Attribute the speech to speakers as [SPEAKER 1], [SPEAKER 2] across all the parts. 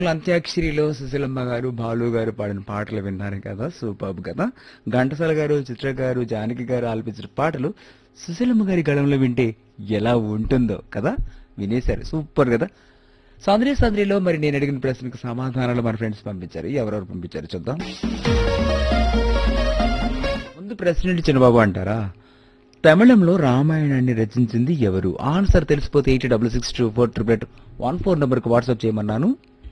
[SPEAKER 1] అంత్యాక్షరిలో సుశీలమ్మ గారు బాలు గారు పాడిన పాటలు విన్నారు కదా సూపర్ కదా ఘంటసాల గారు చిత్ర గారు జానకి గారు ఆలపించిన పాటలు సుశీలమ్మ గారి గళంలో వింటే ఎలా ఉంటుందో కదా వినేశారు సూపర్ కదా సాంద్రీ సాంద్రిలో మరి నేను అడిగిన ప్రశ్నకు సమాధానాలు మన ఫ్రెండ్స్ పంపించారు ఎవరెవరు పంపించారు చూద్దాం ముందు ప్రశ్న ఏంటి చిన్నబాబు అంటారా తమిళంలో రామాయణాన్ని రచించింది ఎవరు ఆన్సర్ తెలిసిపోతే eight double six two four triple eight one four నెంబర్కి వాట్సాప్ చేయమన్నాను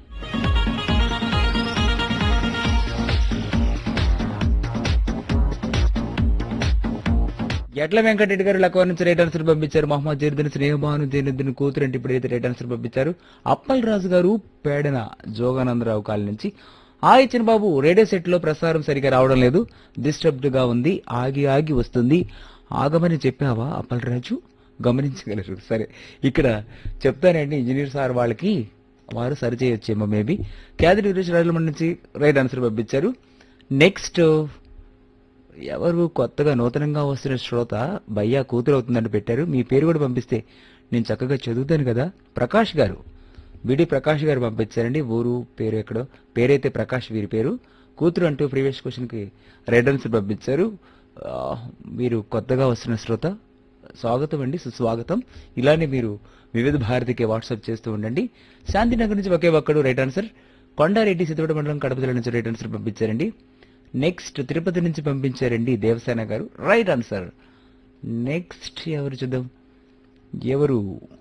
[SPEAKER 1] ఎట్ల వెంకటరెడ్డి గారు లక్వ నుంచి రైట్ ఆన్సర్ పంపించారు మహమ్మద్ జైనుద్దీన్ స్నేహభాను జైనుద్దీన్ కూతురు అంటే ఇప్పుడైతే రైట్ ఆన్సర్ పంపించారు అప్పల్ రాజు గారు పేడన జోగానందరావు కాలనీ నుంచి ఆ ఇచ్చిన బాబు రేడియో సెట్ లో ప్రసారం సరిగా రావడం లేదు డిస్టర్బ్డ్ గా ఉంది ఆగి ఆగి వస్తుంది ఆగమని చెప్పావా అప్పల్ రాజు గమనించగలరు సరే ఇక్కడ చెప్తానండి ఇంజనీర్ సార్ వాళ్ళకి వారు సరి చేయొచ్చేమో మేబీ క్యాదిరి వీరేష్ రాజమండ్రి నుంచి రైట్ ఆన్సర్ పంపించారు నెక్స్ట్ ఎవరు కొత్తగా నూతనంగా వస్తున్న శ్రోత భయ్యా కూతురు అవుతుందని పెట్టారు మీ పేరు కూడా పంపిస్తే నేను చక్కగా చదువుతాను కదా ప్రకాష్ గారు బిడి ప్రకాష్ గారు పంపించారండి ఊరు పేరు ఎక్కడో పేరైతే ప్రకాష్ వీరి పేరు కూతురు అంటూ ప్రీవియస్ క్వశ్చన్ కి రెడ్ ఆన్సర్ పంపించారు ఆ, మీరు కొత్తగా వస్తున్న శ్రోత స్వాగతం అండి సుస్వాగతం ఇలానే మీరు వివిధ భారతికి వాట్సాప్ చేస్తూ ఉండండి శాంతినగర్ నుంచి ఒకే ఒక్కడు రైట్ ఆన్సర్ కొండారెడ్డి సిద్ధపడ మండలం కడప జిల్లా నుంచి రైట్ ఆన్సర్ పంపించారండి నెక్స్ట్ తిరుపతి నుంచి పంపించారండి దేవసేన గారు రైట్ ఆన్సర్ నెక్స్ట్ ఎవరు చూద్దాం ఎవరు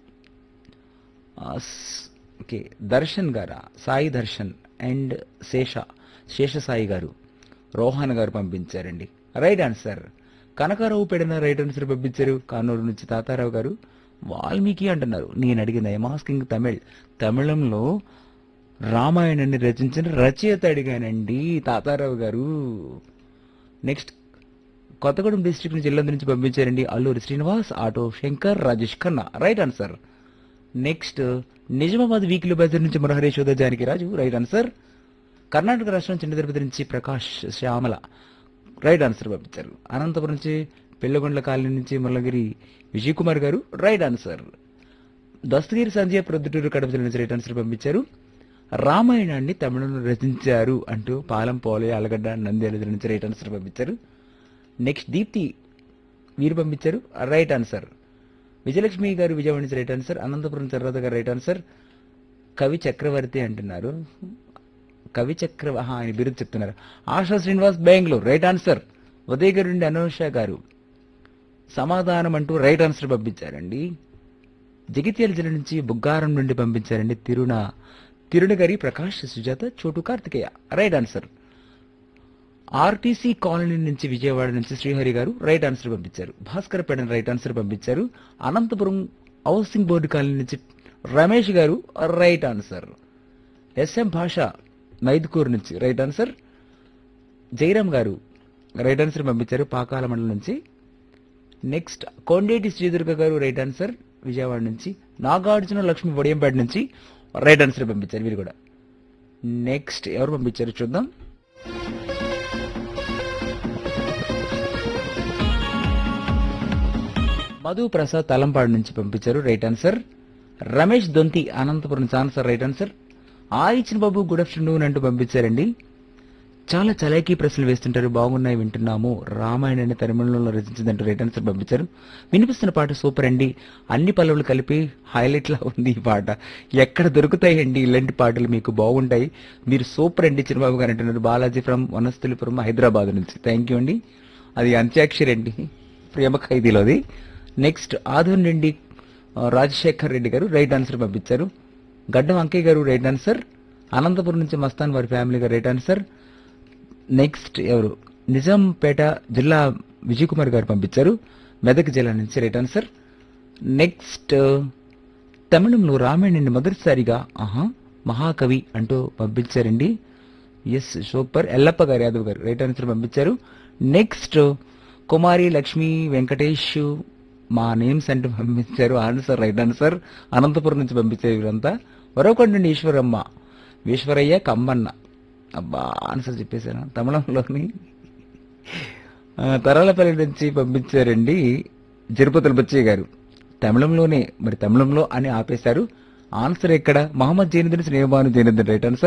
[SPEAKER 1] ఆ, స్- ఓకే దర్శన్ గారా సాయి దర్శన్ అండ్ శేష శేష సాయి గారు రోహన్ గారు పంపించారండి రైట్ ఆన్సర్ కనకారావు పెడిన రైట్ ఆన్సర్ పంపించారు కానూరు నుంచి తాతారావు గారు వాల్మీకి అంటున్నారు నేను అడిగిన ఎమాస్కింగ్ తమిళ్ తమిళంలో రామాయణాన్ని రచించిన రచయిత అడిగానండి తాతారావు గారు నెక్స్ట్ కొత్తగూడెం డిస్ట్రిక్ట్ నుంచి ఇల్లందు నుంచి పంపించారండి Alluri Srinivas auto Shankar Rajesh Khanna right answer next Nizamabad weekly బజార్ నుంచి మురహరి యశోద జానకి రాజు రైట్ ఆన్సర్ కర్ణాటక రాష్ట్రం చిన్న తిరుపతి నుంచి ప్రకాష్ శ్యామల రైట్ ఆన్సర్ పంపించారు అనంతపురం నుంచి పెళ్లగొండ్ల కాలనీ నుంచి మురళగిరి విజయ్ కుమార్ గారు రైట్ ఆన్సర్ దస్తగిరి సంజయ్ ప్రొద్దుటూరు కడప జిల్లా నుంచి రైట్ ఆన్సర్ పంపించారు రామాయణాన్ని తమిళంలో రచించారు అంటూ పాలం పోలే అలగడ్డ నంద్యాల జిల్లా నుంచి రైట్ ఆన్సర్ పంపించారు నెక్స్ట్ దీప్తి మీరు పంపించారు రైట్ ఆన్సర్ విజయలక్ష్మి గారు విజయవాడ నుంచి రైట్ ఆన్సర్ అనంతపురం చర్రద గారు రైట్ ఆన్సర్ కవి చక్రవర్తి అంటున్నారు కవి చక్ర ఆహా, ఆయన బిరుదు చెప్తున్నారు ఆశా శ్రీనివాస్ బెంగళూరు రైట్ ఆన్సర్ ఉదయ్ గారు నుండి అనూష గారు సమాధానం అంటూ రైట్ ఆన్సర్ పంపించారండి జగిత్యాల జిల్లా నుంచి బుగ్గారం నుండి పంపించారండి తిరుణ తిరుణగరి Prakash Sujatha Chotu Karthikeya right answer RTC colony నుంచి విజయవాడ నుంచి శ్రీహరి గారు రైట్ ఆన్సర్ పంపించారు భాస్కర్ పేడ రైట్ ఆన్సర్ పంపించారు అనంతపురం హౌసింగ్ బోర్డు కాలనీ నుంచి రమేష్ గారు రైట్ ఆన్సర్ ఎస్ఎం భాష మైదుకూరు నుంచి రైట్ ఆన్సర్ జయరామ్ గారు రైట్ ఆన్సర్ పంపించారు పాకాల మండలం నుంచి నెక్స్ట్ కొండేటి శ్రీదుర్గ గారు రైట్ ఆన్సర్ విజయవాడ నుంచి నాగార్జున లక్ష్మి వడియంపేట నుంచి రైట్ ఆన్సర్ పంపించారు వీరు కూడా నెక్స్ట్ ఎవరు పంపించారు చూద్దాం మధు ప్రసాద్ తలంపాడు నుంచి పంపించారు రైట్ ఆన్సర్ రమేష్ దొంతి అనంతపురం నుంచి ఆన్సర్ రైట్ ఆన్సర్ ఆ ఇచ్చిన బాబు గుడ్ ఆఫ్టర్నూన్ అంటూ పంపించారండి చాలా చలాకీ ప్రశ్నలు వేస్తుంటారు బాగున్నాయి వింటున్నాము రామాయణాన్ని తమిళంలో రచించిందంటూ రైట్ ఆన్సర్ పంపించారు వినిపిస్తున్న పాట సూపర్ అండి అన్ని పల్లవులు కలిపి హైలైట్ లా ఉంది ఈ పాట ఎక్కడ దొరుకుతాయండి ఇలాంటి పాటలు మీకు బాగుంటాయి మీరు సూపర్ అండి చిరుబాబు గారు అంటున్నారు బాలాజీ ఫ్రమ్ వనస్థలిపురం హైదరాబాద్ నుంచి థ్యాంక్ యూ అండి అది అంత్యాక్షరి అండి ప్రేమ ఖైదీలోది నెక్స్ట్ ఆధున్ నుండి ఆ, రాజశేఖర్ రెడ్డి గారు రైట్ ఆన్సర్ పంపించారు గడ్డం అంకయ్య గారు రైట్ ఆన్సర్ అనంతపురం నుంచి మస్తాన్ వారి ఫ్యామిలీ గారు రైట్ ఆన్సర్ నెక్స్ట్ ఎవరు నిజాంపేట జిల్లా విజయ్ కుమార్ గారు పంపించారు మెదక్ జిల్లా నుంచి రైట్ ఆన్సర్ నెక్స్ట్ తమిళంలో రామాయణాన్ని మొదటిసారిగా ఆహా మహాకవి అంటూ పంపించారండి ఎస్ సూపర్ ఎల్లప్ప గారు యాదవ్ గారు రైట్ ఆన్సర్ పంపించారు నెక్స్ట్ కుమారి లక్ష్మి వెంకటేష్ మా నేమ్స్ అంటూ పంపించారు ఆన్సర్ రైట్ ఆన్సర్ అనంతపురం నుంచి పంపించారు వీరంతా మరొకటి నుండి ఈశ్వరమ్మ ఈశ్వరయ్య కమ్మన్న అబ్బా ఆన్సర్ చెప్పేశాను తమిళంలోని ఆ, తరాలపల్లి నుంచి పంపించారండి తిరుపతుల బచ్చయ్య గారు తమిళంలోనే మరి తమిళంలో అని ఆపేశారు ఆన్సర్ ఎక్కడ మహమ్మద్ జైనుద్దీన్ స్నేహబాను జైనుద్దీన్ రైట్ ఆన్సర్